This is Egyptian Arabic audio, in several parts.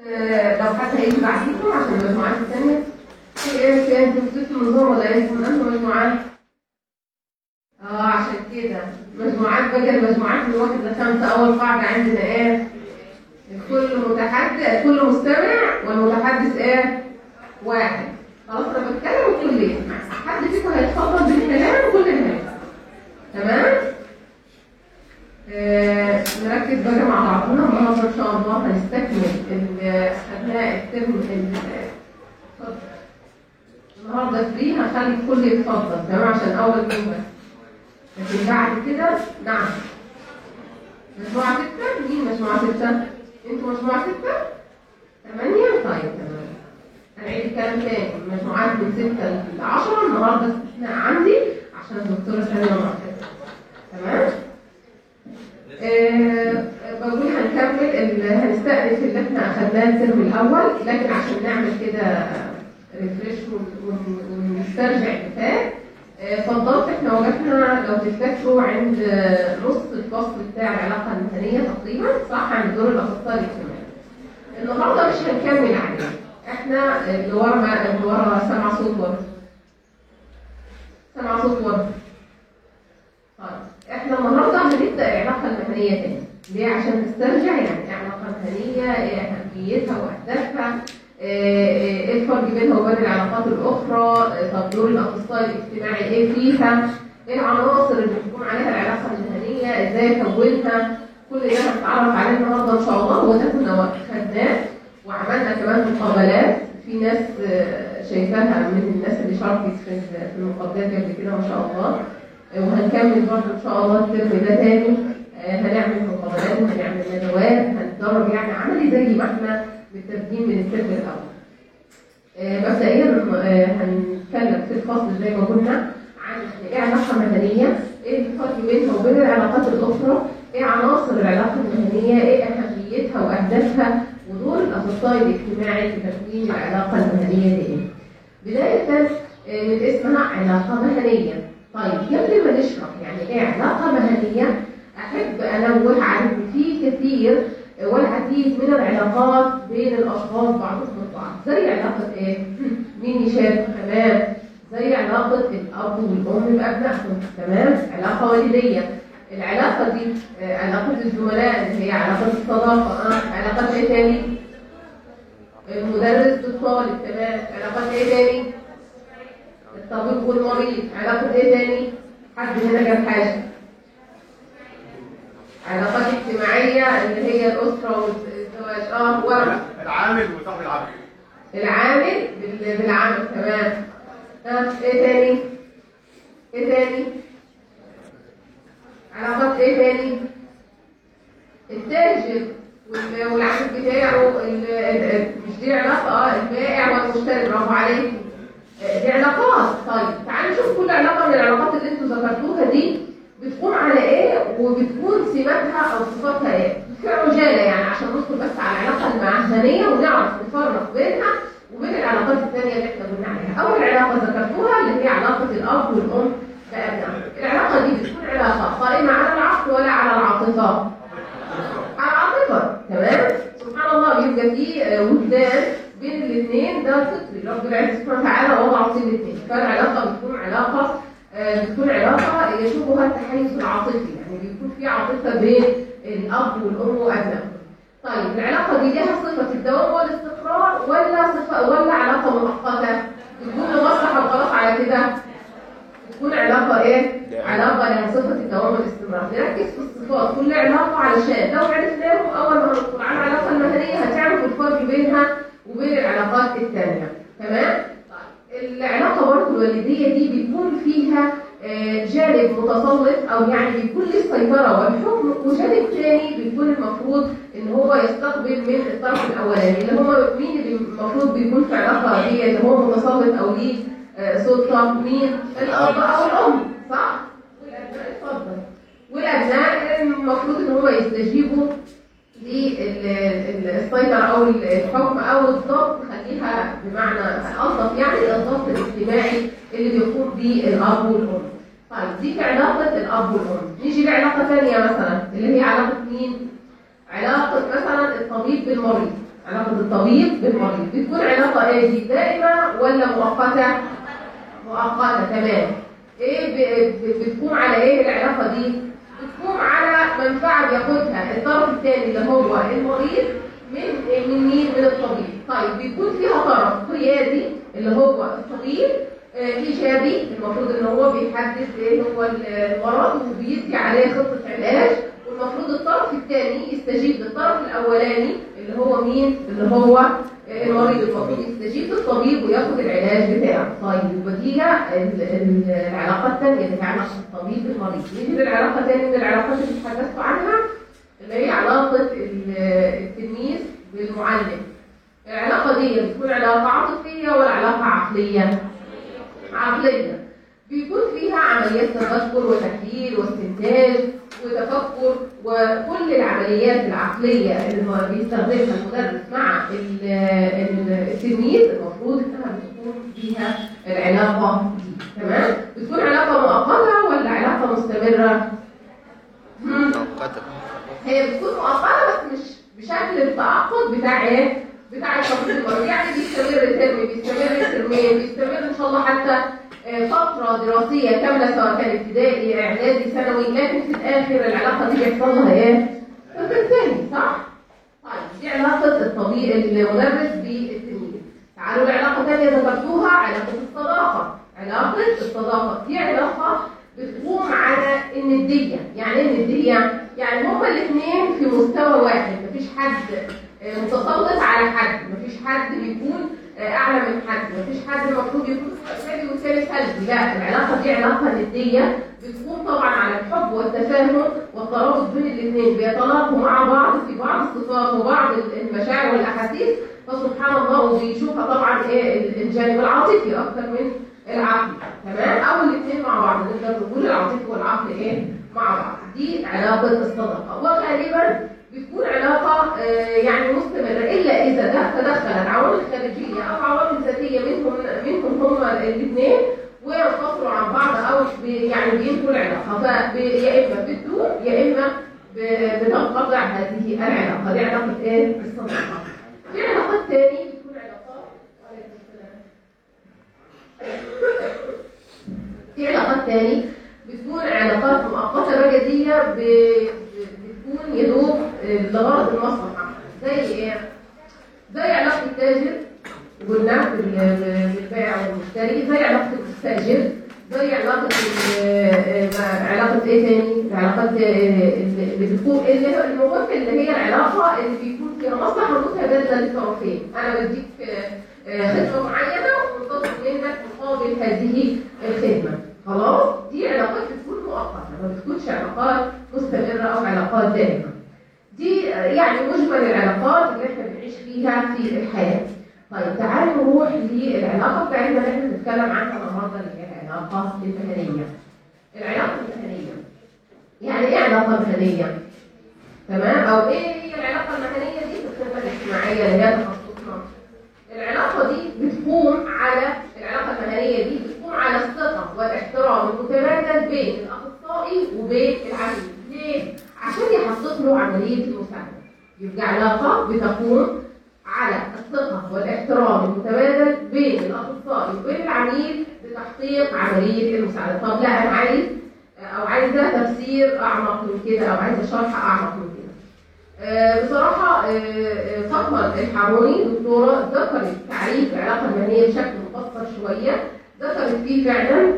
آه، لو حد هيجي بعديكم عشان المجموعات الثانية في ايه في انتوا بتدوا النظام ولا ايه؟ انتوا مجموعات؟ اه عشان كده مجموعات بقى المجموعات من واحد لخمسة أول قاعدة عندنا ايه؟ الكل متحدث الكل مستمع والمتحدث ايه؟ واحد خلاص انا بتكلم الكل يسمع حد فيكم هيتفضل بالكلام وكل الناس تمام؟ آه، نركز بقى مع بعضنا النهارده ان شاء الله هنستكمل ال- اثناء الترم ال- اتفضل. النهارده فري هخلي الكل يتفضل تمام عشان اول يوم بس لكن بعد كده نعم مجموعة ستة مين مجموعة ستة؟ انتوا مجموعة ستة؟ ثمانية طيب تمام هنعيد الكلام تاني مجموعات من ستة لعشرة النهارده استثناء عندي عشان الدكتورة سامية معتز تمام؟ آه، بقول هنكمل ال- هنستأنف اللي احنا اخدناه الترم الاول لكن عشان نعمل كده ريفريش ونسترجع اللي فات آه، فضلت احنا وقفنا لو تفتكروا عند آه، نص الفصل بتاع العلاقه المهنيه تقريبا صح عند دور الاخصائي الاجتماعي النهارده مش هنكمل عليه احنا اللي ورا ما- اللي ورا سمع صوت ورا سمع صوت ورا طيب احنا النهارده هنبدا العلاقه المهنيه تاني ليه عشان نسترجع يعني ايه علاقه مهنيه ايه اهميتها واهدافها ايه إيه الفرق بينها وبين العلاقات الاخرى إيه طب دور الاخصائي الاجتماعي ايه فيها ايه العناصر اللي بتكون عليها العلاقه المهنيه ازاي اكونها كل ده هنتعرف عليه النهارده ان شاء الله وده كنا خدناه وعملنا كمان مقابلات في ناس آه، شايفاها من الناس اللي شاركت في في المقابلات قبل كده ما شاء الله وهنكمل برضه ان شاء الله الترم ده تاني آه، هنعمل مقابلات وهنعمل ندوات هنتدرب يعني عملي زي ما احنا متفقين من الترم الاول. آه، مبدئيا آه، هنتكلم في الفصل زي ما قلنا عن ايه علاقه مدنيه، ايه الفرق بينها وبين العلاقات الاخرى، ايه عناصر العلاقه المهنيه، ايه اهميتها واهدافها، ودور الاخصائي الاجتماعي في تكوين العلاقه المهنيه دي. بدايه آه، من اسمها علاقه مهنيه. طيب قبل ما نشرح يعني ايه علاقه مهنيه احب انوه على ان في كثير والعديد من العلاقات بين الاشخاص بعضهم البعض زي علاقه ايه؟ مين يشارك تمام زي علاقه الاب والام بابنائهم تمام علاقه والديه العلاقه دي آه، علاقه الزملاء اللي هي علاقه الصداقه اه علاقه ايه تاني؟ المدرس بالطالب تمام علاقه ايه تاني؟ الطبيب والمريض علاقة ايه تاني؟ حد هنا جاب حاجة علاقات اجتماعية اللي هي الأسرة والزواج اه ورا العامل وصاحب العمل العامل بال- بالعمل تمام اه ايه تاني؟ ايه تاني؟ علاقات ايه تاني؟ التاجر وال- والعامل بتاعه ال- ال- ال- مش دي علاقة اه البائع والمشتري برافو عليكم دي علاقات طيب تعالوا نشوف كل علاقه من العلاقات اللي انتوا ذكرتوها دي بتقوم على ايه وبتكون سماتها او صفاتها ايه في عجاله يعني عشان ندخل بس على العلاقه المهنيه ونعرف نفرق بينها وبين العلاقات الثانيه اللي احنا قلنا عليها اول علاقه ذكرتوها اللي هي علاقه الاب والام بابنائهم العلاقه دي بتكون علاقه قائمه على العقل ولا على العاطفه على العاطفه تمام سبحان الله بيبقى في آه، وجدان بين الاثنين ده فطري رب العزه سبحانه وتعالى وضع بين الاثنين فالعلاقه بتكون علاقه آه، بتكون علاقه يشوبها التحيز العاطفي يعني بيكون في عاطفه بين الاب والام وابنائهم طيب العلاقه دي لها صفه الدوام والاستقرار ولا صفه ولا علاقه مؤقته تكون لمصلحه وخلاص على كده تكون علاقه ايه علاقه لها صفه الدوام والاستمرار نركز في الصفات كل علاقه علشان لو عرفناهم اول ما ندخل على العلاقه المهنيه هتعرفوا الفرق بينها وبين العلاقات الثانيه تمام طيب العلاقه برضه الوالديه دي بيكون فيها آه، جانب متسلط او يعني بيكون ليه السيطره والحكم وجانب ثاني بيكون المفروض ان هو يستقبل من الطرف الاولاني اللي هو مين اللي المفروض بيكون في العلاقه دي اللي هو متسلط او ليه آه، سلطه مين الاب او الام صح والابناء اتفضل والابناء المفروض ان هم يستجيبوا للسيطرة أو الحكم أو الضبط خليها بمعنى الألطف يعني الضبط الاجتماعي اللي بيقوم به الأب والأم. طيب دي في علاقة الأب والأم. نيجي لعلاقة ثانية مثلا اللي هي علاقة مين؟ علاقة مثلا الطبيب بالمريض. علاقة الطبيب بالمريض بتكون علاقة ايه دي دائمة ولا مؤقتة؟ مؤقتة تمام ايه ب- ب- بتقوم على ايه العلاقة دي؟ بتقوم على منفعة بياخدها الطرف الثاني اللي هو المريض من من مين؟ من الطبيب طيب بيكون فيها طرف قيادي اللي هو الطبيب آه، ايجابي المفروض ان هو بيحدد ايه هو المرض وبيدي عليه خطه علاج والمفروض الطرف الثاني يستجيب للطرف الاولاني اللي هو مين اللي هو آه، المريض المفروض يستجيب للطبيب وياخد العلاج بتاعه طيب ودي ال- ال- العلاقه الثانيه اللي هي علاقه الطبيب بالمريض نيجي للعلاقه الثانيه من العلاقات اللي تحدثت عنها اللي هي علاقه ال- التلميذ بالمعلم العلاقه دي بتكون علاقه عاطفيه ولا علاقه عقليه عقلية بيكون فيها عمليات تفكر وتحليل واستنتاج وتفكر وكل العمليات العقلية اللي هو بيستخدمها المدرس مع ال- ال- التلميذ المفروض انها بتكون فيها العلاقة دي تمام؟ بتكون علاقة مؤقتة ولا علاقة مستمرة؟ مم. مؤقتة هي بتكون مؤقتة بس مش بشكل التعاقد بتاع ايه؟ بتاع التطبيق المرضي يعني بيستمر ترم بيستمر ترمين بيستمر ان شاء الله حتى آه، فترة دراسية كاملة سواء كان ابتدائي اعدادي ثانوي لكن في الاخر العلاقة دي بيحصل لها ايه؟ تنتهي صح؟ طيب دي علاقة الطبيب المدرس بالتلميذ تعالوا لعلاقة ثانية ذكرتوها علاقة الصداقة علاقة الصداقة دي علاقة بتقوم على الندية يعني ايه الندية؟ يعني هما الاثنين في مستوى واحد مفيش حد آه، متسلط على حد مفيش حد بيكون آه، اعلى من حد مفيش حد المفروض يكون ايجابي والثاني سلبي لا العلاقه دي علاقه نديه بتكون طبعا على الحب والتفاهم والترابط بين الاثنين بيتلاقوا مع بعض في بعض الصفات وبعض المشاعر والاحاسيس فسبحان الله وبيشوفها طبعا ايه الجانب العاطفي اكثر من العقلي تمام او الاثنين مع بعض نقدر نقول العاطفي والعقل ايه مع بعض دي علاقه الصداقه وغالبا بتكون علاقة آه، يعني مستمرة إلا إذا ده تدخلت عوامل خارجية أو عوامل ذاتية منهم منهم هما الاثنين وينفصلوا عن بعض أو بي يعني بينهوا العلاقة فيا إما بتدوم يا إما ب- بتنقطع هذه العلاقة دي علاقة إيه؟ الصداقة. في علاقات تاني بتكون علاقات وعليكم السلام. في علاقات تاني بتكون علاقات مؤقتة رجزية ب- ب- بتكون يدوب لغرض المصلحة زي ايه؟ زي علاقة التاجر قلنا بال- بالبائع والمشتري زي علاقة المستأجر زي علاقة ال- مع- علاقة ايه تاني؟ علاقة اللي بتكون اللي هي المهم اللي هي العلاقة اللي بيكون فيها مصلحة متبادلة للطرفين أنا بديك آه، خدمة معينة ومنتظر منك مقابل هذه الخدمة خلاص دي علاقات بتكون مؤقتة ما بتكونش علاقات مستمرة أو علاقات دائمة دي آه، يعني مجمل العلاقات اللي احنا بنعيش فيها في الحياة طيب تعالوا نروح للعلاقة بتاعتنا اللي احنا بنتكلم عنها النهارده اللي هي العلاقة المهنية العلاقة المهنية يعني ايه علاقة مهنية؟ تمام أو ايه هي العلاقة المهنية دي في الخدمة الاجتماعية اللي هي تخصصنا العلاقة دي بتقوم على العلاقة المهنية دي بتقوم على الثقة والاحترام المتبادل بين الأخصائي وبين العميل ليه؟ عشان يحقق له عملية المساعدة يبقى علاقة بتقوم على الثقة والاحترام المتبادل بين الأخصائي وبين العميل لتحقيق عملية المساعدة طب لا أنا عايز أو عايزة تفسير أعمق من كده أو عايزة شرح أعمق من كده آه، بصراحة آه، آه، فاطمة الحاروني دكتورة ذكرت تعريف العلاقة المهنية بشكل مفصل شوية ذكرت فيه فعلا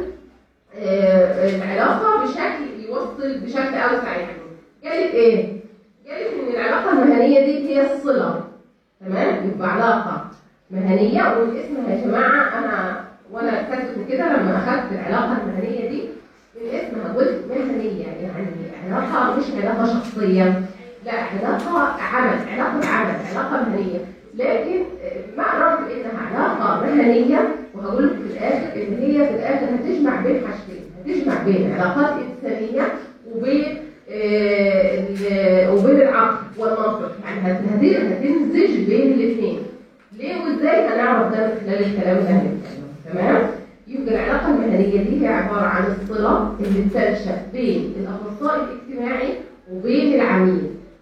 آه، العلاقة بشكل يوصل بشكل أوسع يعني قالت إيه؟ قالت إن العلاقة المهنية دي هي الصلة تمام؟ يبقى علاقة مهنية ومن اسمها يا جماعة أنا وأنا كاتبه كده لما أخذت العلاقة المهنية دي من اسمها قلت مهنية يعني علاقة مش علاقة شخصية لا علاقة عمل علاقة عمل علاقة مهنية لكن آه، مع الرغم انها علاقة مهنية وهقول لك في الاخر ان هي في الاخر هتجمع بين حاجتين هتجمع بين علاقات انسانية وبين آه، ال- وبين العقل والمنطق يعني هت- هت- هتمزج بين الاثنين ليه وازاي هنعرف ده من خلال الكلام اللي هنتكلم تمام يبقى العلاقة المهنية دي هي عبارة عن الصلة اللي بتنشأ بين الأخصائي الاجتماعي وبين العميل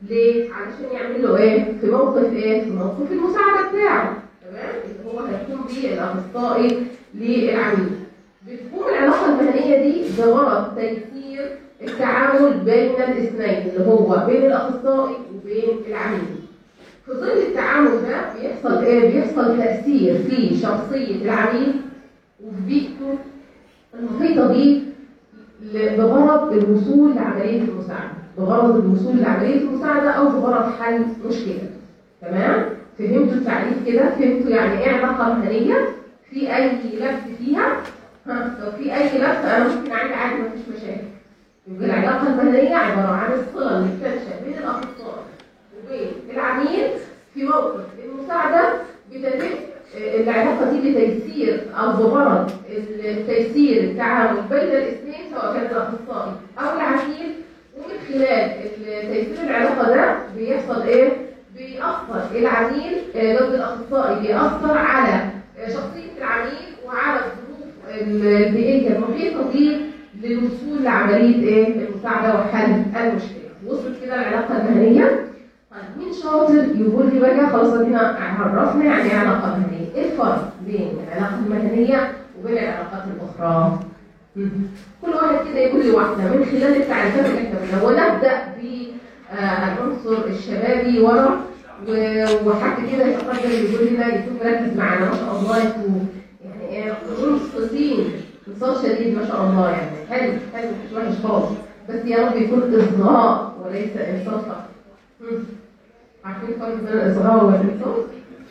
ليه؟ علشان يعمل له ايه؟ في موقف ايه؟ في موقف المساعدة بتاعه تمام؟ اللي هو هيكون بيه الأخصائي للعميل بتقوم العلاقة المهنية دي بغرض تيسير التعامل بين الاثنين اللي هو بين الأخصائي وبين العميل في ظل التعامل ده بيحصل ايه؟ بيحصل تأثير في شخصية العميل وفي بيئته المحيطة بيه ل- بغرض الوصول لعملية المساعدة بغرض الوصول لعملية المساعدة أو بغرض حل مشكلة تمام؟ فهمتوا التعريف كده؟ فهمتوا يعني إيه علاقة مهنية؟ في أي لبس فيها؟ ها لو في أي لبس أنا ممكن عندي عادي مفيش مشاكل يبقى العلاقة المهنية عبارة عن الصلة اللي بتنشأ بين الأخصائي وبين العميل في موقف المساعدة بتتم آه، العلاقة دي لتيسير أو بغرض التيسير التعامل بين الاثنين سواء كان الأخصائي أو العميل ومن خلال تيسير العلاقة ده بيحصل إيه؟ بيأثر العميل آه، ضد الأخصائي بيأثر على آه، شخصية العميل وعلى الظروف البيئية المحيطة بيه للوصول لعملية إيه؟ المساعدة وحل المشكلة. وصلت كده العلاقة المهنية؟ طيب مين شاطر يقول لي بقى خلاص ادينا عرفنا يعني ايه علاقه مهنيه ايه الفرق بين العلاقه المهنيه وبين العلاقات الاخرى مم. كل واحد كده يقول لي واحده من خلال التعريفات اللي احنا قلناها ونبدا بالعنصر الشبابي ورا و- وحد كده يتقدم يقول لنا يكون مركز معانا ما شاء الله يكون يعني ايه منصتين انصات شديد ما شاء الله يعني حلو حلو مش وحش خالص بس يا رب يكون اصغاء وليس انصات فقط مم. عارفين الفرق بين الإصغاء والإنصات؟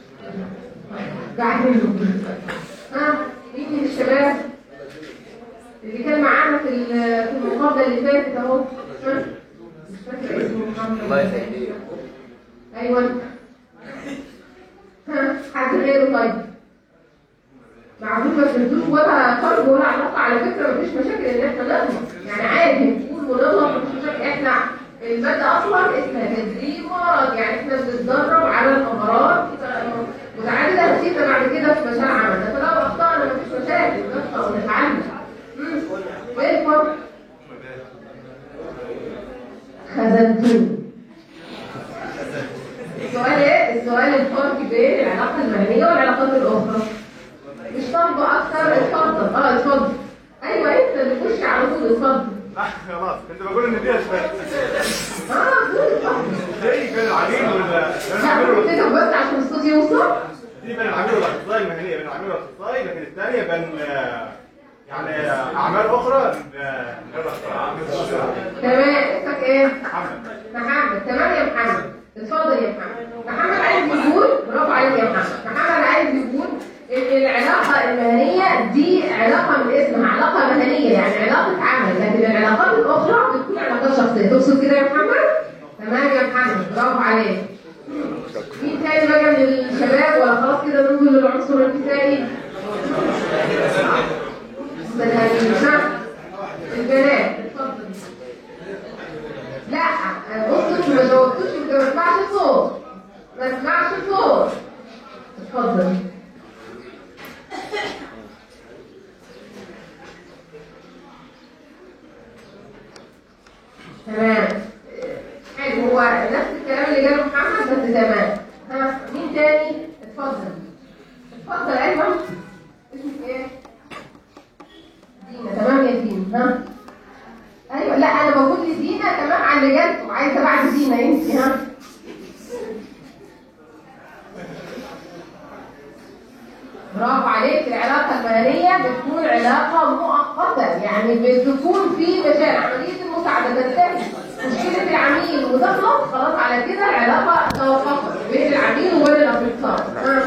قاعدين ها مين من الشباب اللي كان معانا في ال- في المقابلة اللي فاتت أهو ها؟ مش فاكرة اسمه محمد الله يخليك. أيوه ها حد غيره طيب معروف ما فهمتوش ولا فرق ولا علاقة على فكرة مفيش مشاكل إن إحنا نغلط يعني عادي نقول ونغلط مفيش مشاكل إحنا المادة أصلا اسمها تدريب مرض يعني إحنا بنتدرب على الأمراض متعددة هتفيدنا بعد كده في مجال عملنا فلو أخطأنا مفيش مشاكل نخطأ ونتعلم مم. إيه الفرق؟ خزنتوني السؤال ايه؟ السؤال الفرق بين العلاقة المهنية والعلاقات الأخرى مش طالبة أكتر اتفضل اه اتفضل أيوه أنت اللي خش على طول اتفضل لا خلاص كنت بقول ان دي اسباب اه قول اتفضل زي بين العميل وال بين لا العميل قول وال- كده بس عشان الصوت يوصل دي بين العميل والاخصائي المهنيه بين العميل والاخصائي لكن الثانيه بين آه، يعني آه، اعمال اخرى آه، غير الأخصائي. تمام اسمك ايه؟ محمد محمد تمام يا محمد اتفضل يا محمد محمد عايز يقول برافو عليك يا محمد محمد عايز يقول ان العلاقه المهنيه دي علاقه من اسمها علاقه مهنيه يعني علاقه عمل لكن العلاقات الاخرى بتكون علاقات شخصيه تقصد كده يا محمد تمام يا محمد برافو عليك مين تاني بقى من الشباب ولا خلاص كده ننزل للعنصر النسائي بنادين ها البنات اتفضل لا بصوا انتوا ما جاوبتوش يبقى ما اسمعش الصوت ما اسمعش الصوت اتفضل تمام حلو هو نفس الكلام اللي جاله محمد بس تمام ها مين تاني اتفضل اتفضل ايوه اسمك ايه دينا تمام يا دينا ها ايوه لا انا بقول لدينا تمام على اللي جالكم عايزه بعد دينا انت ها برافو عليك العلاقة المالية بتكون علاقة مؤقتة يعني بتكون في مجال عملية المساعدة تنتهي مشكلة العميل وتخلص خلاص على كده العلاقة توقفت بين العميل وبين الأخصائي ها.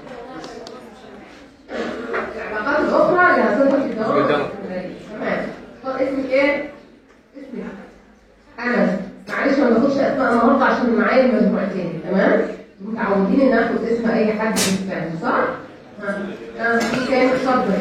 العلاقات الأخرى اللي هتظهر في الدوام قدامك. تمام طب اسمك ايه؟ اسمك أنا معلش ما باخدش أسماء النهارده عشان معايا المجموعتين تمام؟ متعودين إن آخد اسم أي حد في الفهم صح؟ ها ها في تاني اتفضل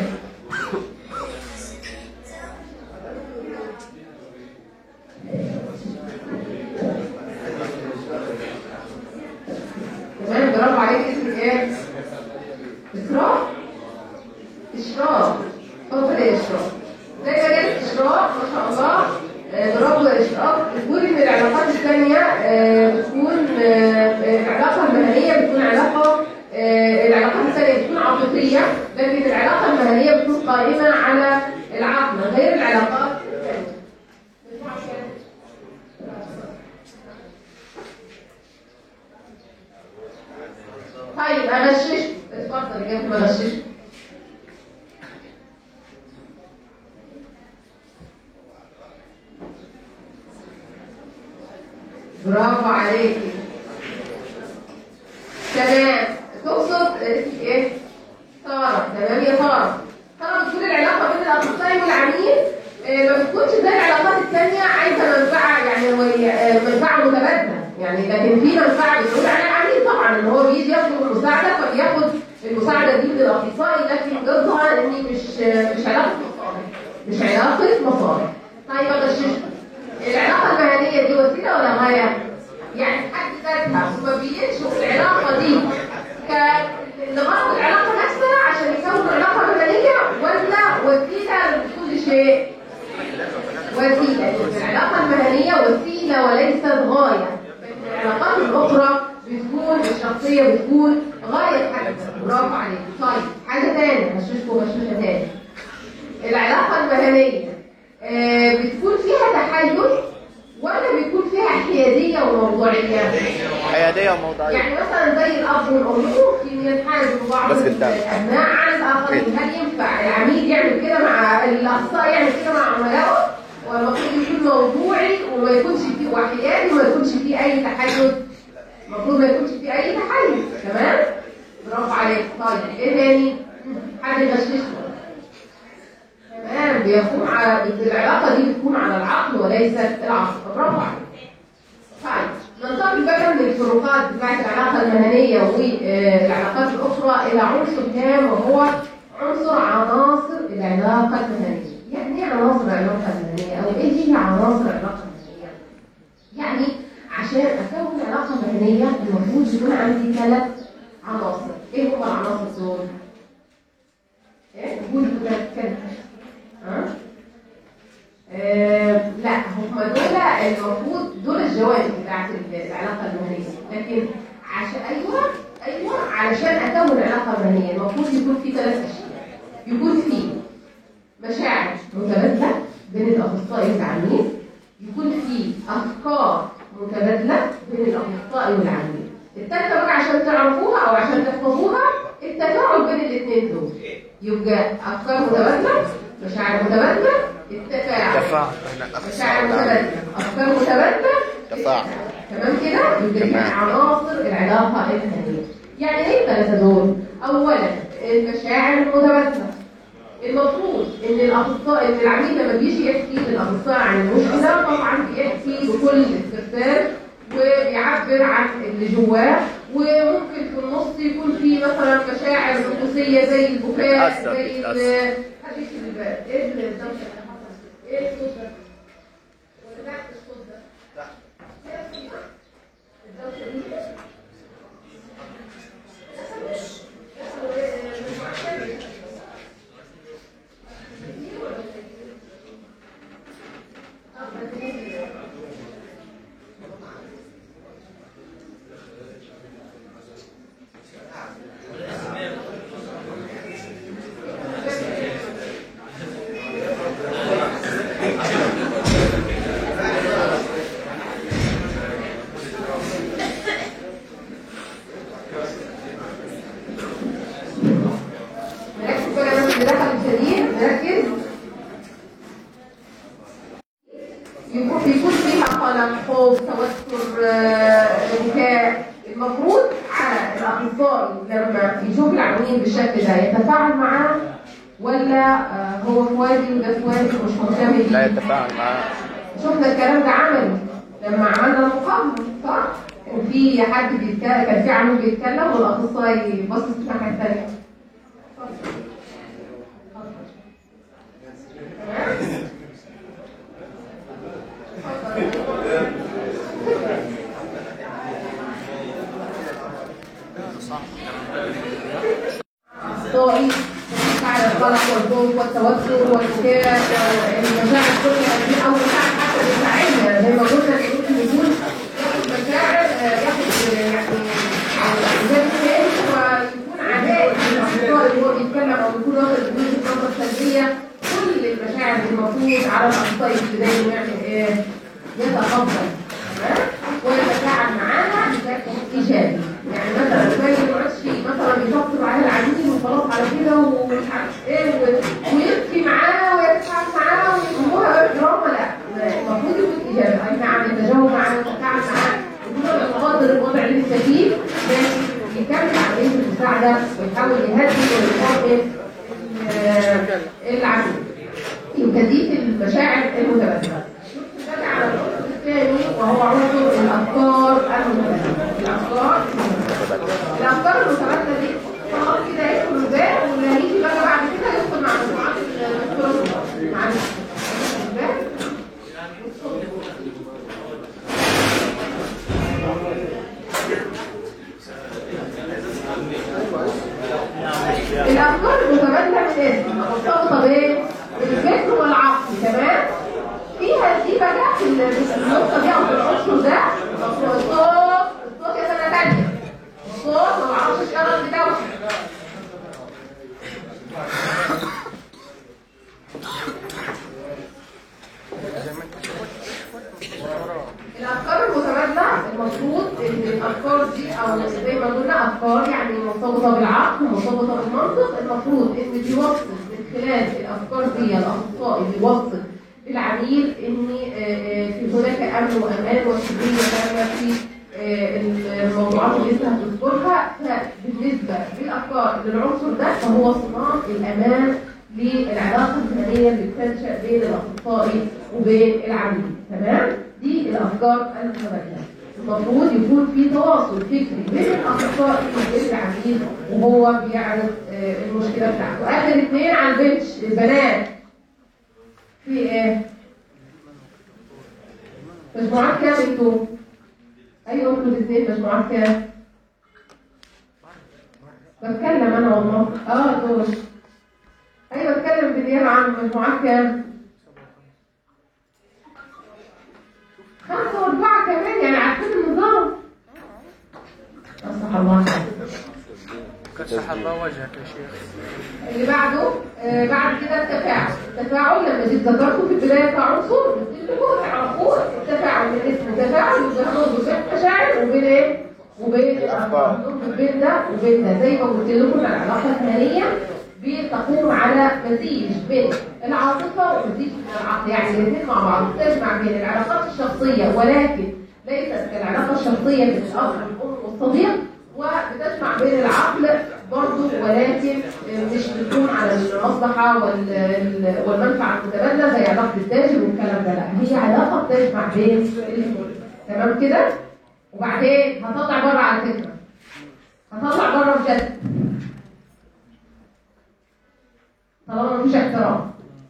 تمام برافو عليك اسمك ايه؟ إسراء؟ إشراق اتفضل يا إشراق زي ما جالك إشراق ما شاء الله آه، برافو يا إشراق تقولي ان العلاقات الثانيه آه، بتكون آه، العلاقه المهنيه بتكون علاقه آه، العلاقات الثانيه بتكون عاطفيه لكن العلاقه المهنيه بتكون قائمه على العقل غير العلاقات الثانيه طيب اغششك اتفضل يا جماعه اغششك برافو عليك تمام تقصد ايه سارة تمام يا سارة طبعا بتكون العلاقة بين الأخصائي والعميل آه، ما بتكونش زي العلاقات التانية عايزة منفعة يعني هو- آه، منفعة متبادلة يعني لكن في منفعة بتقول على العميل طبعا ان هو بيجي يطلب المساعدة فبياخد المساعدة دي من الأخصائي لكن يظهر ان مش آه، مش علاقة مصالح مش علاقة مصالح طيب اغششك العلاقة المهنية دي وسيلة ولا غاية؟ يعني في حد ذاتها هما بينشئوا العلاقة دي ك لغرض العلاقة نفسها عشان يكونوا علاقة مهنية ولا وسيلة لكل شيء؟ وسيلة العلاقة المهنية وسيلة وليست غاية العلاقات الأخرى بتكون الشخصية بتكون غاية حاجة برافو عليك طيب حاجة تانية هشوشكم هشوشة تاني العلاقة المهنية آه، بتكون فيها تحيز ولا بيكون فيها حيادية وموضوعية؟ حيادية وموضوعية يعني مثلا زي الاب والام ممكن ينحازوا بعض بس بالتالي. الابناء عن الاخرين هل ينفع العميل يعمل كده مع الاخصائي يعمل كده مع عملائه والمفروض يكون موضوعي وما يكونش فيه وحيادي وما يكونش فيه اي تحيز المفروض ما يكونش فيه اي تحيز تمام برافو عليك طيب ايه تاني حد يغششنا تمام بيقوم على العلاقه دي بتكون على العقل وليست العاطفه برافو عليك طيب ننتقل بقى من الفروقات بتاعت العلاقة المهنية والعلاقات الأخرى إلى عنصر تام وهو عنصر عناصر العلاقة المهنية. يعني إيه عناصر العلاقة المهنية؟ أو إيه هي عناصر العلاقة المهنية؟ يعني عشان أكون علاقة مهنية المفروض يكون عندي ثلاث عناصر. إيه هما العناصر دول؟ إيه؟ قول كده كده. ها؟ آه، لا هم دول المفروض دول الجوانب بتاعت العلاقه المهنيه لكن عشان ايوه ايوه علشان اكون علاقه مهنيه المفروض يكون في ثلاث اشياء يكون في مشاعر متبادله بين الاخصائي والعميل يكون في افكار متبادله بين الاخصائي والعميل الثالثه بقى عشان تعرفوها او عشان تحفظوها التفاعل بين الاثنين دول يبقى افكار متبادله مشاعر متبادله التفاعل تفاعل مشاعر متبادله افكار متبادله تفاعل. تمام كده يبقى دي تمام. عناصر العلاقه المهنيه يعني ايه الثلاثه دول اولا المشاعر المتبادله المفروض ان الاخصائي ان العميل لما بيجي يحكي للاخصائي عن المشكله طبعا بيحكي بكل استفسار وبيعبر عن اللي جواه وممكن في النص يكون في مثلا مشاعر نفسيه زي البكاء بتأثر، زي ال- بتأثر. حد يكتب الباب ايه الدوشه اللي حصلت؟ ايه الصوت ده؟ ولا تحت الصوت ده؟ الدوشه دي نركز بقى الناس اللي دخلت الجديد نركز يكون بيكون فيها قلق خوف توتر آه، بكاء المفروض على الاخصائي لما يشوف العميل بالشكل ده يتفاعل معاه ولا آه، هو في وادي وده في وادي مش مهتم بيه لا يتفاعل معاه شفنا الكلام ده عملي لما عملنا المقابله صح؟ كان في حد بيتكلم كان في عميل بيتكلم والاخصائي باصص في الناحيه الثانيه اخصائي مشاعر القلق والخوف والتوتر والبكاء المشاعر كلها دي او مشاعر حتى بيساعدنا زي ما قلنا إن ممكن يكون ياخد مشاعر آه، ياخد آه، يعني آه، زي ما ويكون عدائي للاخطاء اللي هو بيتكلم او يكون واخد وجهه نظر سلبيه كل المشاعر اللي المفروض على الاخطاء الابتدائي انه يعمل ايه؟ يتقبل تمام؟ ويتفاعل معاها بشكل ايجابي يعني مثلا ما يقعدش مثلا يطبطب على العميل وخلاص على كده ومش عارف ايه و- ويبكي معاه ويتفاعل معاه ويسموها دراما لا المفروض يكون ايجابي اي نعم يتجاوب معاه ويتفاعل معاه يكون مقدر الوضع اللي انت فيه لكن يكمل عمليه المساعده ويحاول يهدي ويقابل العميل يبقى دي في المشاعر المتبادله نرجع على العنصر الثاني وهو عنصر الافكار المتبادله الافكار المتبادله الافكار المتبادله دي خلاص كده يدخل الباب واللي هيجي بقى بعد كده يدخل مع مجموعات الدكتور معلش الباب الافكار المتبادله من اسم مرتبطه بايه؟ بالفكر والعقل تمام؟ فيها دي بقى في ال- في النقطه دي او في العنصر ده الصوت الصوت يا سنه ثانيه الصوت ما بعرفش اشتغل بدوشه الافكار المتبادله المفروض ان الافكار دي او زي ما قلنا افكار يعني مرتبطه بالعقل مرتبطه بالمنطق المفروض ان بيوصل من خلال الافكار دي الاخصائي بيوصل للعميل ان آه، آه، في هناك امن وامان وسريه تامه في آه، الموضوعات اللي انت هتذكرها فبالنسبه للافكار للعنصر ده فهو صناعه الامان للعلاقه المهنيه اللي بتنشا بين الاخصائي وبين العميل تمام دي الافكار المتبادله المفروض يكون في تواصل فكري بين الاخصائي وبين العميل وهو بيعرض آه، المشكله بتاعته اخر اثنين على البنش البنات في ايه مجموعات كام انتوا ايوه انتوا الاثنين مجموعات كام بتكلم انا والله اه دول ايوه اتكلم بالنيابه عن مجموعات كام خمسة واربعة كمان يعني عارفين النظام أصلح الله كسح الله وجهك يا شيخ اللي بعده آه بعد كده التفاعل التفاعل لما جيت ذكرته في البداية كعنصر اللي هو تعرفوه التفاعل من اسمه تفاعل يظهر بين المشاعر وبين ايه؟ وبين الأفكار. بين ده وبين ده زي ما قلت لكم العلاقة المهنية بتقوم على مزيج بين العاطفة ومزيج من العقل يعني الاثنين مع بعض تجمع بين العلاقات الشخصية ولكن ليست كالعلاقة الشخصية بين الأب والأم والصديق وبتجمع بين العقل برضه ولكن مش بتكون على المصلحة وال- والمنفعة المتبادلة زي علاقة التاجر والكلام ده لا هي علاقة بتجمع بين الاثنين تمام كده؟ وبعدين هطلع بره على فكرة هطلع بره بجد طالما مفيش احترام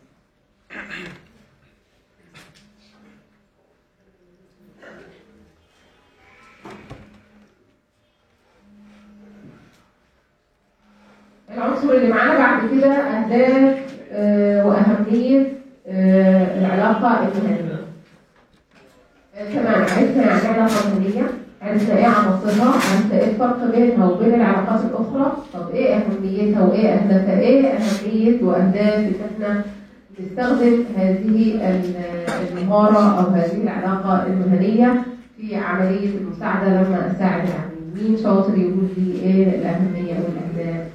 العنصر اللي معانا بعد كده أهداف آه، وأهمية آه، العلاقة المهنية آه، تمام عرفنا يعني ايه علاقة مهنية عرفنا ايه عناصرها عرفنا ايه الفرق بينها وبين العلاقات الأخرى طب ايه أهميتها وايه أهدافها ايه أهمية وأهداف إن احنا نستخدم هذه ال- المهارة أو هذه العلاقة المهنية في عملية المساعدة لما أساعد العميل مين شاطر يقول لي ايه الأهمية والأهداف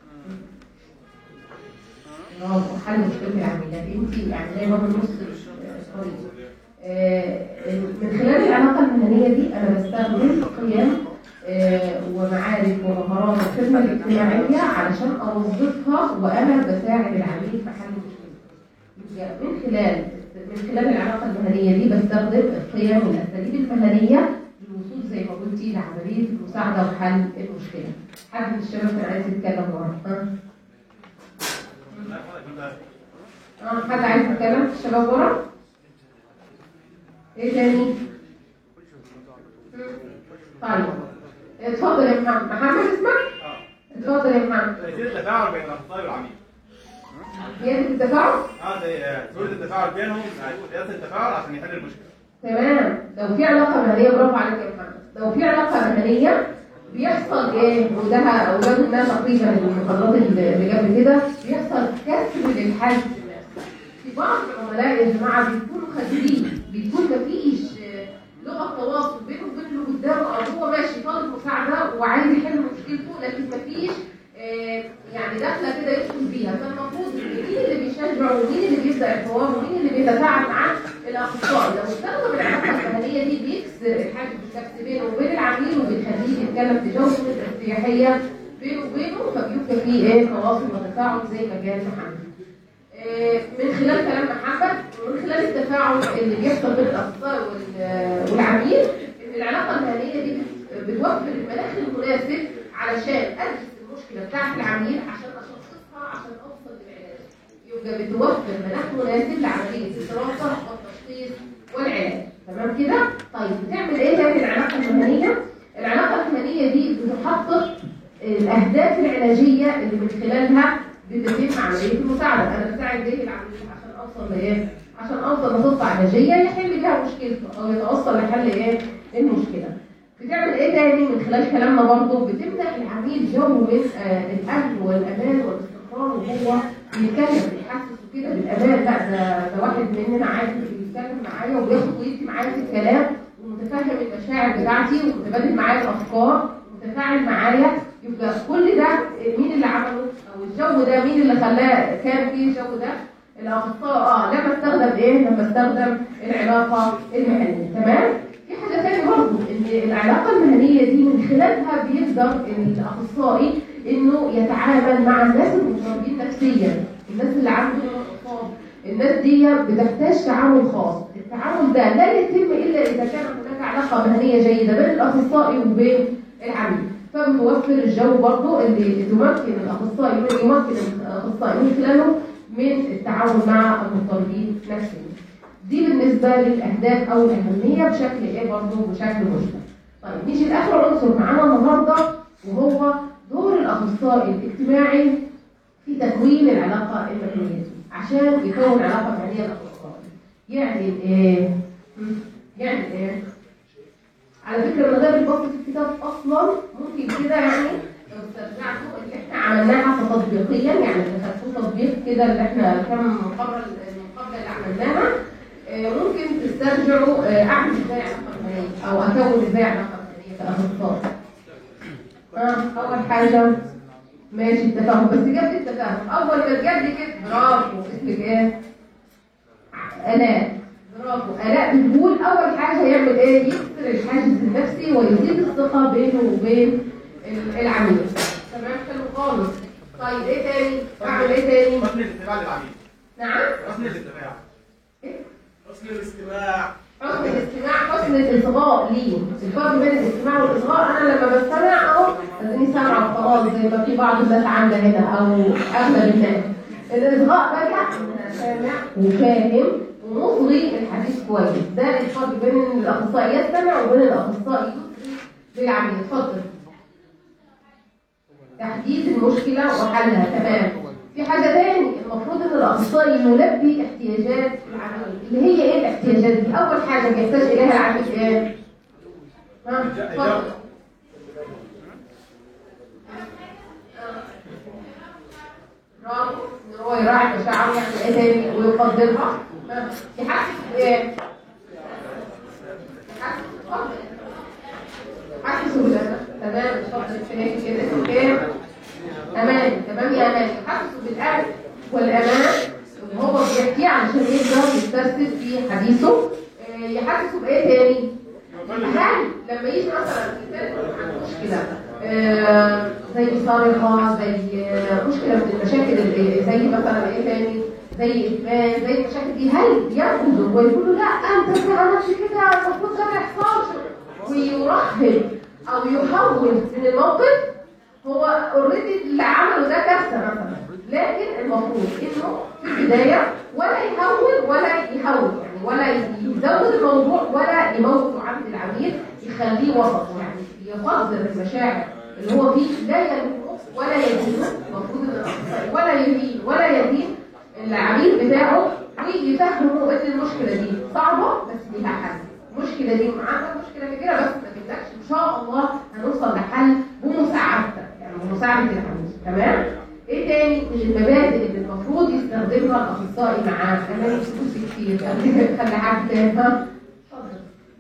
برافو حل مشكلة العميل لكن انت يعني زي ما بنص الطريق آه، من خلال العلاقة المهنية دي أنا بستخدم قيم آه، ومعارف ومهارات الخدمة الاجتماعية علشان أوظفها وأنا بساعد العميل في حل مشكلته. يبقى من خلال من خلال العلاقة المهنية دي بستخدم القيم والأساليب المهنية للوصول زي ما قلتي لعملية المساعدة وحل المشكلة. حد من الشباب كان عايز يتكلم ورا ها؟ اه حد عايز يتكلم الشباب ورا؟ ايه تاني؟ مم. طيب اتفضل يا محمد محمد اسمك؟ اتفضل يا محمد تأثير التفاعل بين الأخصائي والعميل زيادة التفاعل اه زي آه، سهوله التفاعل بينهم آه، قياس التفاعل عشان يحل المشكله تمام لو في علاقة مهنية برافو عليك يا محمد لو في علاقة مهنية بيحصل ايه وده وده منها تقريبا المحاضرات اللي قبل كده بيحصل كسر للحاجز النفسي في بعض العملاء يا جماعة بيكونوا خاسرين بيكون مفيش آه، لغة تواصل بينه وبين اللي قدامه او هو ماشي طالب مساعدة وعايز يحل مشكلته لكن مفيش آه، يعني داخله كده يدخل بيها فالمفروض إن مين اللي بيشجع ومين اللي بيبدا الحوار ومين اللي بيتفاعل معاه الاخصائي لو استخدم العلاقه المهنيه دي بيكسر الحاجز الشخصي بينه وبين العميل وبيخليه يتكلم بجوده ارتياحيه بينه وبينه فبيبقى فيه ايه تواصل وتفاعل زي ما قال محمد. آه، من خلال كلام محمد ومن خلال التفاعل اللي بيحصل بين الاخصائي وال- والعميل ان العلاقه المهنيه دي بت- بتوفر المناخ المناسب علشان ادرس المشكله بتاعت العميل عشان اشخصها عشان اوصل للعلاج يبقى بتوفر مناخ مناسب لعمليه الدراسه والتشخيص والعلاج تمام كده طيب بتعمل ايه تاني العلاقه المهنيه العلاقه المهنيه دي بتحقق الاهداف العلاجيه اللي من خلالها بتتم عمليه المساعده انا بساعد ليه العميل عشان اوصل لايه عشان اوصل لخطه علاجيه يحل بيها مشكلته او يتوصل لحل ايه المشكله بتعمل ايه تاني من خلال كلامنا برضه بتمنح العميل جو من آه الامن والامان والاستقرار وهو بيتكلم بيحسسه كده بالامان لا ده ده واحد مننا عادي بيتكلم معايا وبياخد ويدي معايا في الكلام ومتفهم المشاعر بتاعتي ومتبادل معايا الافكار ومتفاعل معايا يبقى كل ده مين اللي عمله او الجو ده مين اللي خلاه كان فيه الجو ده الاخصائي اه لما استخدم ايه لما استخدم العلاقه المهنيه تمام في حاجه ثانيه برضه ان العلاقه المهنيه دي من خلالها بيقدر الاخصائي انه يتعامل مع الناس المضطربين نفسيا الناس اللي عندهم اعصاب الناس دي بتحتاج تعامل خاص التعامل ده لا يتم الا اذا كان هناك علاقه مهنيه جيده بين الاخصائي وبين العميل فبتوفر الجو برضه اللي يمكن الاخصائي من يمكن الاخصائي من خلاله من التعاون مع المضطربين نفسيا دي بالنسبه للاهداف او الاهميه بشكل ايه برضه بشكل مشترك طيب نيجي لاخر عنصر معانا النهارده وهو دور الاخصائي الاجتماعي في تكوين العلاقه المهنيه عشان يكون علاقه مهنيه الاخصائي يعني ايه مم. يعني ايه على فكره من غير البسط في الكتاب اصلا ممكن كده يعني لو استرجعتوا اللي احنا عملناها تطبيقيا يعني خدتوا تطبيق كده اللي احنا كم مقابله المقابله اللي عملناها آه، ممكن تسترجعوا آه، اعمل ازاي علاقه مهنيه او اكون ازاي علاقه مهنيه كاخصائي. اه اول حاجه ماشي التفاهم بس جاب التفاهم اول ما جاب لي كده برافو اسمك ايه؟ الاء برافو الاء بتقول اول حاجه هيعمل ايه؟ يكسر الحاجز النفسي ويزيد الثقه بينه وبين ال- العميل تمام حلو خالص طيب ايه تاني؟ اعمل ايه تاني؟ حسن الاستماع للعميل نعم حسن الاستماع إيه؟ حسن الاستماع حسن الاستماع حسن الاصغاء ليه الفرق بين الاستماع والاصغاء انا لما بستمع اهو اديني سامعه وخلاص زي ما في بعض الناس عامله هنا او اغلب الناس الاصغاء بقى انا سامع وفاهم ومصغي الحديث كويس ده الفرق بين إن الاخصائي يستمع وبين الاخصائي يصغي للعميل اتفضل تحديد المشكله وحلها تمام في حاجه تاني المفروض ان الاخصائي يلبي احتياجات العميل اللي هي ايه الاحتياجات دي اول حاجه بيحتاج اليها العميل ايه ها اتفضل برافو ان هو يراعي مشاعره يعمل ايه تاني ويقدرها ها؟ يحسس بايه يحسس اتفضل حسسوا بالأمان تمام اتفضل الفنان كده اسمه ايه امان تمام يا امان حسسوا بالامن والامان اللي هو بيحكيه علشان يقدر يسترسل في حديثه آه، يحسسوا بايه تاني هل لما يجي مثلا يتكلم عن مشكله آه، زي صرخه زي آه، مشكله من المشاكل اللي زي مثلا ايه تاني زي ادمان زي المشاكل دي هل ياخذوا ويقولوا لا انت ما عملتش كده المفروض ده ما يحصلش ويرحب او يحول من الموقف هو اوريدي اللي عمله ده كارثه مثلا لكن المفروض انه في البدايه ولا يهول ولا يهول يعني ولا يزود الموضوع ولا يموت عند العميل يخليه وسط يعني يفضل المشاعر اللي هو فيه لا يلومه ولا يدينه المفروض إن الأخصائي ولا يهين ولا يدين بتاعه ويفهموا ان المشكله دي صعبه بس ليها حل المشكله دي معانا مشكله كبيره بس ما تقلقش ان شاء الله هنوصل لحل بمساعدتك يعني بمساعده العميل تمام ايه تاني من المبادئ اللي المفروض يستخدمها الاخصائي معاه انا مش فلوس كتير خلي حد ها اتفضل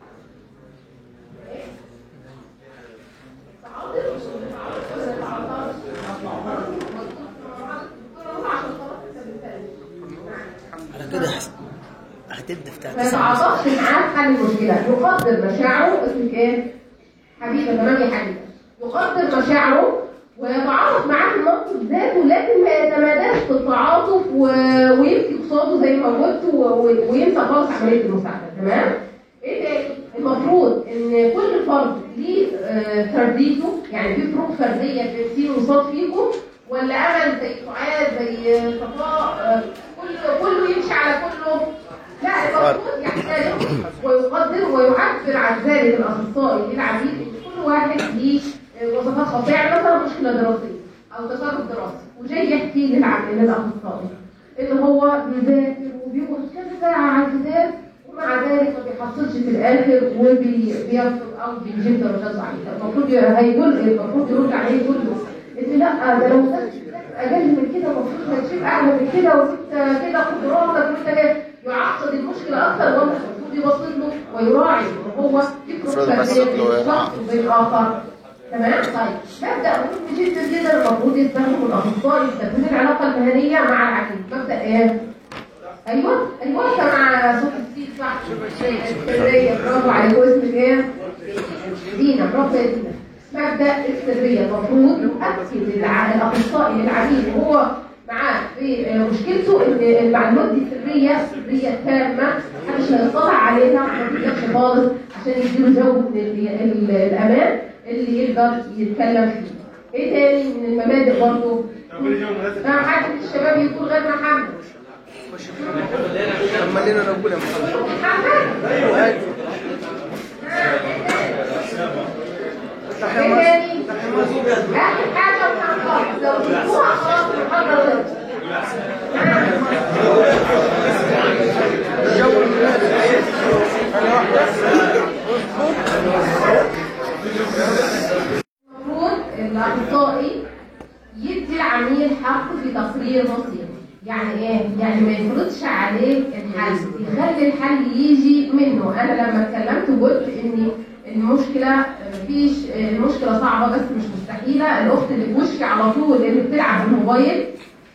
على كده هتبدا في ما تلات يتعاطفش معاه في حل المشكله يقدر مشاعره اسمك ايه حبيبه تمام يا حبيبه يقدر مشاعره ويتعاطف معاه في الموقف ذاته لكن ما يتماداش في التعاطف و... ويبكي قصاده زي ما قلت و... و... وينسى خالص عمليه المساعده تمام ايه تاني المفروض ان كل فرد ليه آه، فرديته يعني في فروق فرديه بين سين وصاد فيكم ولا امل زي سعاد زي صفاء آه، كله كله يمشي على كله لا المفروض يحترم ويقدر ويعبر عن ذلك الاخصائي للعميل ان كل واحد ليه وصفات خاصه يعني مثلا مشكله دراسيه او تصرف دراسي وجاي يحكي للعميل للاخصائي ان هو بيذاكر وبيقعد كذا ساعه على الكتاب ومع ذلك ما بيحصلش في الاخر وبيرفض او بيجيب درجات ضعيفه المفروض ي- هيقول المفروض يرد عليه يقول له ان لا ده لو كنت اقل من كده المفروض ما تشيل اعلى من كده وانت كده قدراتك وانت كده يعقد المشكله اكثر ولا المفروض يبسط له ويراعي ان هو يفرق المفروض يبسط له بين ويراعي. شخص وبين اخر تمام طيب مبدا مهم جدا جدا المفروض يستخدم الاخصائي في تكوين العلاقه المهنيه مع العميل مبدا ايه؟ ايوه ايوه انت مع صوت السيد صح السريه برافو عليك اسمك ايه؟ دينا برافو يا دينا مبدا السريه المفروض يؤكد الع- الاخصائي للعميل وهو معاه في آه، مشكلته ان المعلومات دي سريه سريه تامه محدش هيطلع عليها ما تقدرش خالص عشان يديله جو من ال- ال- الامان اللي يقدر يتكلم فيه. ايه تاني من المبادئ برضه؟ طب كل يوم مناسب ما حد من الشباب يقول غير محمد. لما لنا نقول يا محمد محمد؟ ايوه ايه تاني؟ اخر حاجه وهنخلص لو جبتوها خلاص المحاضره خلصت. الجو المناسب انا المفروض الاخصائي يدي العميل حق في تقرير مصيره يعني ايه يعني ما يفرضش عليه الحل يخلي الحل يجي منه انا لما اتكلمت وقلت ان المشكله مفيش المشكله صعبه بس مش مستحيله الاخت اللي في وشي على طول اللي بتلعب بالموبايل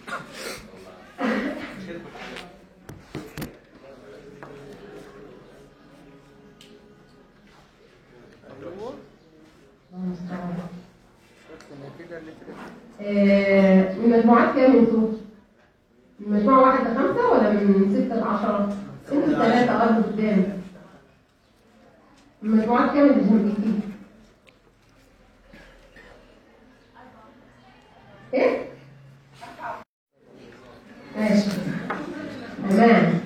كده اللي كده آه، من مجموعات كام انتوا؟ من مجموعة واحد لخمسة ولا من ستة لعشرة؟ انتوا ثلاثة أرض قدام من مجموعات كام اللي جنبيكي؟ ايه؟ ماشي تمام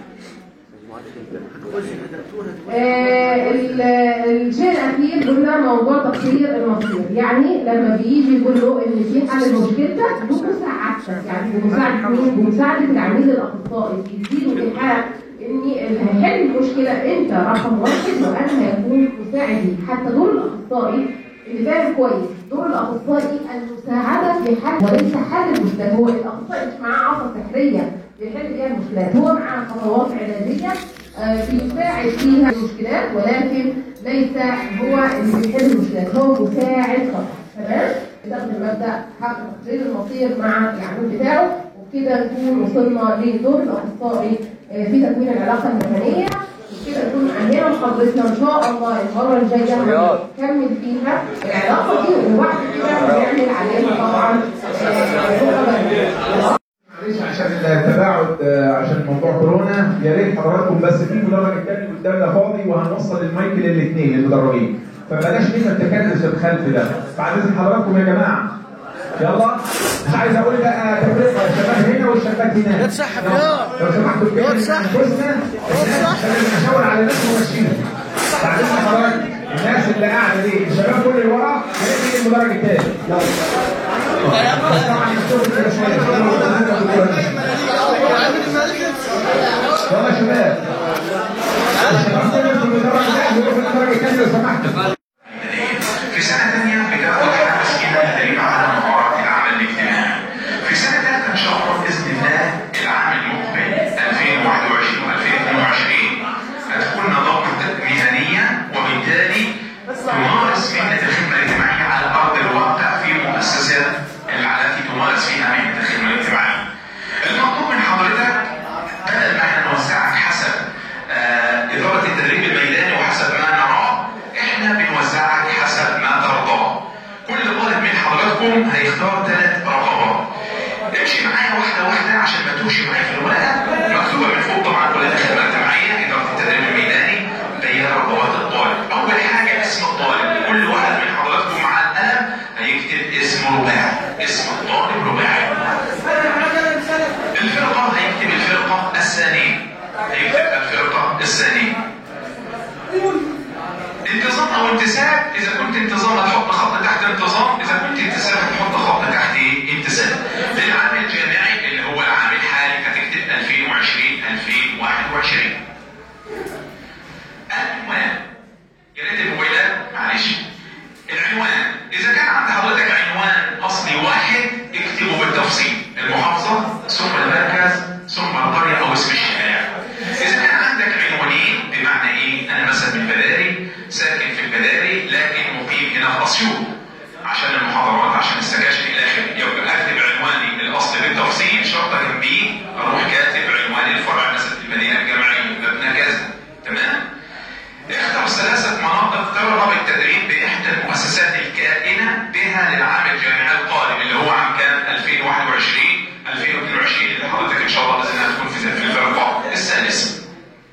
آه، ال- الشيء الاخير قلنا موضوع تقرير المصير يعني لما بيجي يقول له ان في حل مشكلتك بمساعدتك يعني بمساعده مين؟ بمساعده العميل الاخصائي يديله في الحال ان اللي هيحل المشكله انت رقم واحد وانا هيكون مساعدي حتى دور الاخصائي اللي فاهم كويس دور الاخصائي المساعده في حل وليس حل المشكله هو الاخصائي مش معاه عصا سحريه بيحل بيها المشكلات هو معاه خطوات علاجيه آه، بيساعد فيها المشكلات ولكن ليس هو اللي بيحل المشكلات هو مساعد فقط تمام يستخدم مبدا حق تقرير المصير مع العميل بتاعه وبكده نكون وصلنا لدور الاخصائي آه، في تكوين العلاقه المهنيه وبكده نكون انهينا محاضرتنا ان شاء الله المره الجايه هنكمل فيها العلاقه دي وبعد كده هنعمل عليها طبعا آه، رقبة. معلش عشان التباعد آه، عشان موضوع كورونا يا ريت حضراتكم بس في مدرج التاني قدامنا فاضي وهنوصل المايك للاثنين للمدرجين فبلاش لينا التكدس الخلفي ده بعد اذن حضراتكم يا جماعه يلا مش عايز اقول بقى تفرقه الشباب هنا والشباب هناك يا تسحب يلا. يا. لو سمحتوا كده يا تسحب. انفسنا عشان نشاور على الناس وماشيين بعد اذن حضرتك الناس اللي قاعده دي الشباب كل اللي ورا يا ريت يجي المدرج التاني يلا بس طبعا يشوفوا كده شويه يلا يا شباب الشباب كلهم في المدرج ده يروحوا المدرج الثاني لو سمحتوا في سنة تانية بتاخد حاجة اسمها تدريب على مهارات العمل الاجتماعي. في سنة تالتة إن شاء الله بإذن الله العام المقبل 2021 و2022 هتكون نظافة مهنية وبالتالي تمارس مهنة الخدمة الاجتماعية على أرض الواقع في مؤسسات التي تمارس فيها مهنة الخدمة الاجتماعية. المطلوب من حضرتك بدل ما احنا نوزعك حسب آه، إدارة التدريب الميداني وحسب ما نراه احنا بنوزعك حسب ما ترضاه كل طالب من حضراتكم هيختار ثلاث رغبات امشي معايا واحدة واحدة عشان ما تمشي معايا في الورقة مكتوبة من فوق طبعا كلها خدمة اجتماعية إدارة التدريب الميداني هي رغبات الطالب أول حاجة اسم الطالب كل واحد من حضراتكم مع القلم هيكتب اسم رباعي اسم الطالب رباعي الفرقة هيكتب الفرقة الثانية هيكتب الفرقة الثانية انتظام او انتساب اذا كنت انتظام هتحط خط تحت انتظام اذا كنت انتساب هتحط خط تحت ايه؟ انتساب للعام الجامعي اللي هو العام الحالي هتكتب 2020 2021 العنوان يا ريت الموبايلات معلش العنوان اذا كان عند حضرتك عنوان اصلي واحد اكتبه بالتفصيل المحافظه ثم المركز ثم القريه او اسم الشارع اذا كان عندك عنوانين بمعنى ايه انا مثلا من البداري ساكن في البداري لكن مقيم هنا في اسيوط عشان المحاضرات عشان السكاشن الى اخره يبقى اكتب عنواني الاصلي بالتفصيل شرطه جنبيه اروح كاتب عنوان الفرع مثلا المدينه الجامعيه مبنى كذا تمام اختر ثلاثة مناطق ترغب التدريب بإحدى المؤسسات الكائنة بها للعام الجامعي القادم اللي هو عام كام 2021 2022 اللي حضرتك إن شاء الله بإذن الله تكون في في الفرقة السادسة.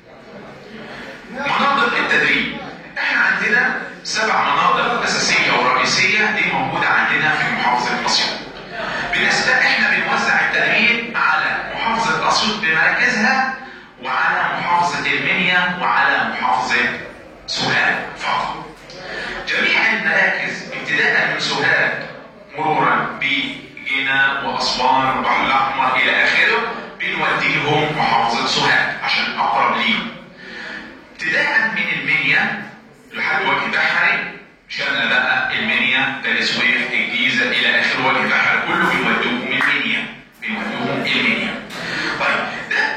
مناطق التدريب احنا عندنا سبع مناطق أساسية ورئيسية دي موجودة عندنا في محافظة أسيوط. بالنسبة احنا بنوزع التدريب على محافظة أسيوط بمراكزها وعلى محافظة المنيا وعلى محافظة سوهاج فقط. جميع المراكز ابتداء من سوهاج مرورا بجنة وأسوان والبحر الأحمر إلى آخره بنوديهم محافظة سوهاج عشان أقرب ليهم. ابتداء من المنيا لحد وجه بحري شاملة بقى المنيا بني سويف الجيزة إلى آخر وجه بحري كله بنودوهم المنيا بنودوهم المنيا. طيب ده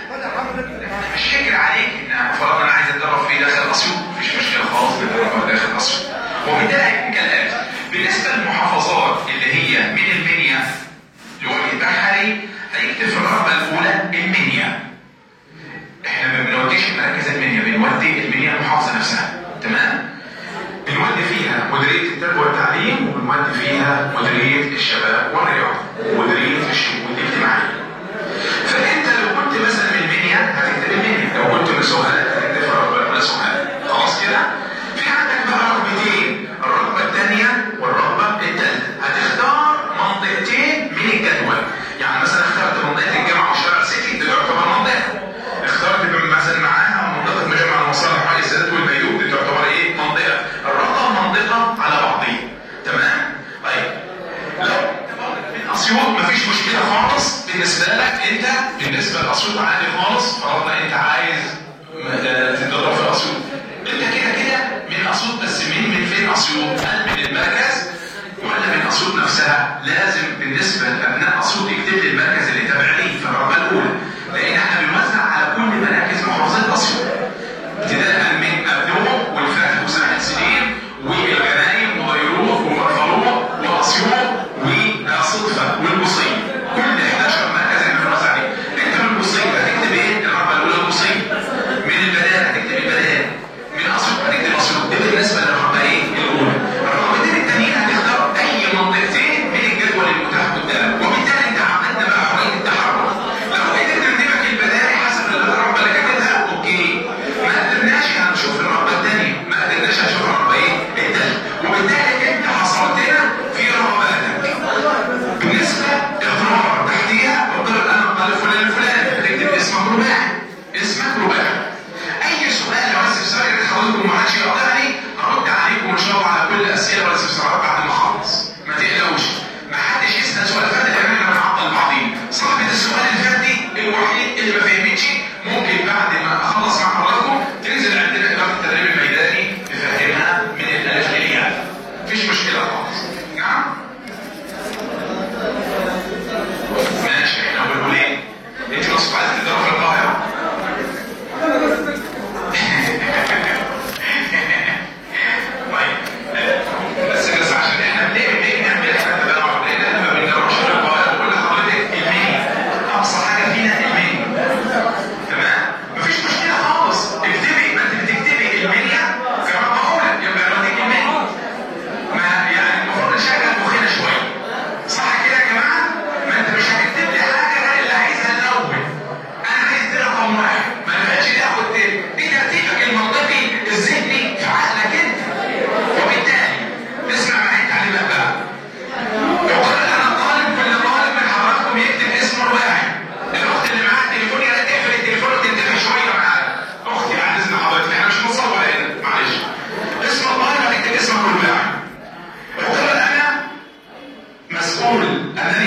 مش فكر عليك ان فرضنا انا عايز اتدرب في داخل اسيوط مفيش مشكله خالص نتدرب داخل اسيوط وبالتالي هيكون كالاتي بالنسبه للمحافظات اللي هي من المنيا لوجه بحري هيكتب في الرغبه الاولى المنيا احنا ما بنوديش مراكز المنيا بنودي المنيا المحافظه نفسها تمام بنودي فيها مديريه التربيه والتعليم وبنودي فيها مديريه الشباب والرياضه ومديريه الشؤون الاجتماعيه فانت لو كنت مثلا من المنيا هتكتب المنيا لو كنت من سوهاج هتكتب في الرغبه الاولى سوهاج خلاص كده في عندك بقى رغبتين الرغبه الثانيه والرغبه الثالثه هتختار منطقتين من الجدول يعني مثلا اخترت منطقه الجامعه وشارع سيتي دي تعتبر منطقه اخترت مثلا معاها منطقه مجمع المصالح وعلي السادات والبيوت دي تعتبر ايه منطقه الرغبه منطقه على بعضها تمام طيب لو من اسيوط مفيش مشكله خالص بالنسبه لك انت بالنسبه لاسيوط عادي خالص فرضنا انت عايز م- تتدرب في اسيوط انت كده كده من اسيوط بس من من فين اسيوط؟ هل من المركز ولا من اسيوط نفسها؟ لازم بالنسبه لابناء اسيوط يكتب لي المركز اللي تابع لي في الرغبه الاولى لان احنا بنوزع على كل مراكز محافظه اسيوط ابتداء من ابنوه والفتح وساحل سنين والغنايم وبيروت ومرفلوط واسيوط وصدفه والبصير كل 11 مركز احنا بنوزع عليه انت من البصير هتكتب ايه؟ الرقبه الاولى البصير من البدايه هتكتب البدايه من اسيوط هتكتب اسيوط دي بالنسبه للرقبه ايه؟ الاولى الرقبتين التانيين هتختار اي منطقتين من الجدول المتاح قدامك وبالتالي انت عملنا بقى حريه التحرك لو قدرت ترتيبك البدائي حسب الرقبه اللي كاتبها اوكي ما قدرناش هنشوف الرقبه الثانيه ما قدرناش هنشوف الرقبه ايه؟ الثالثه وبالتالي انت حصلتنا في رغباتك بالنسبه اضرار تحتيها اضرب انا قال فلان الفلاني هتكتب اسمك رباعي اسمك رباعي اي سؤال لو عايز سؤال يا ريت حضرتك ما حدش يقاطعني هرد عليكم ان شاء الله على كل الاسئله والاستفسارات بعد ما اخلص ما تقلقوش ما حدش يسال سؤال فات لان احنا بنعطل بعضين صاحبه السؤال اللي فات دي الوحيد اللي ما فهمتش ممكن بعد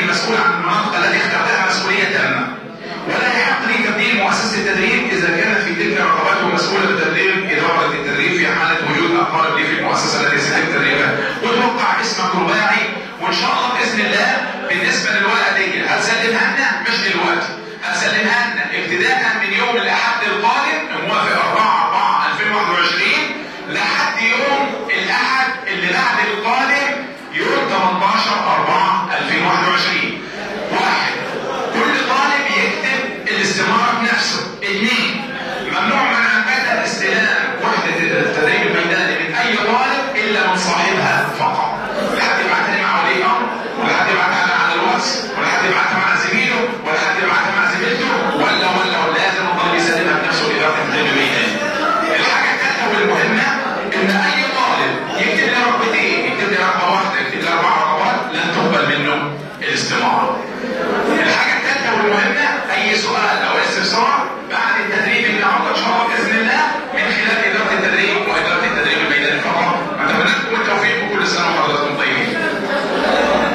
المسؤول عن المناطق التي اخترتها مسؤوليه تامه ولا يحق لي تبديل مؤسسه التدريب اذا كانت في تلك الرغبات مسؤوله بتدريب اداره التدريب في حاله وجود اقارب لي في المؤسسه التي سيتم تدريبها وتوقع اسمك رباعي وان شاء الله باذن الله بالنسبه للورقه دي هتسلمها لنا مش دلوقتي هتسلمها لنا ابتداء من يوم الاحد القادم موافق 4 4 2021 لحد يوم الاحد اللي بعد القادم يوم 18 4 2021 واحد كل طالب يكتب الاستمارة بنفسه اثنين ممنوع منع بدء استلام وحدة التدريب الميداني من اي طالب الا من صاحبها فقط لا حد يبعتها لي مع ولي امر ولا حد يبعتها على الواتس ولا حد يبعتها مع زميله ولا حد يبعتها مع زميلته ولا ولا ولا لازم الطالب يسلمها بنفسه لاداره التدريب الميداني الحاجة الثالثة والمهمة إن أي طالب يكتب لي رغبتين يكتب لي رغبة واحدة يكتب لي أربع رغبات لن تقبل منه الاستمارة. الحاجة الثالثة والمهمة أي سؤال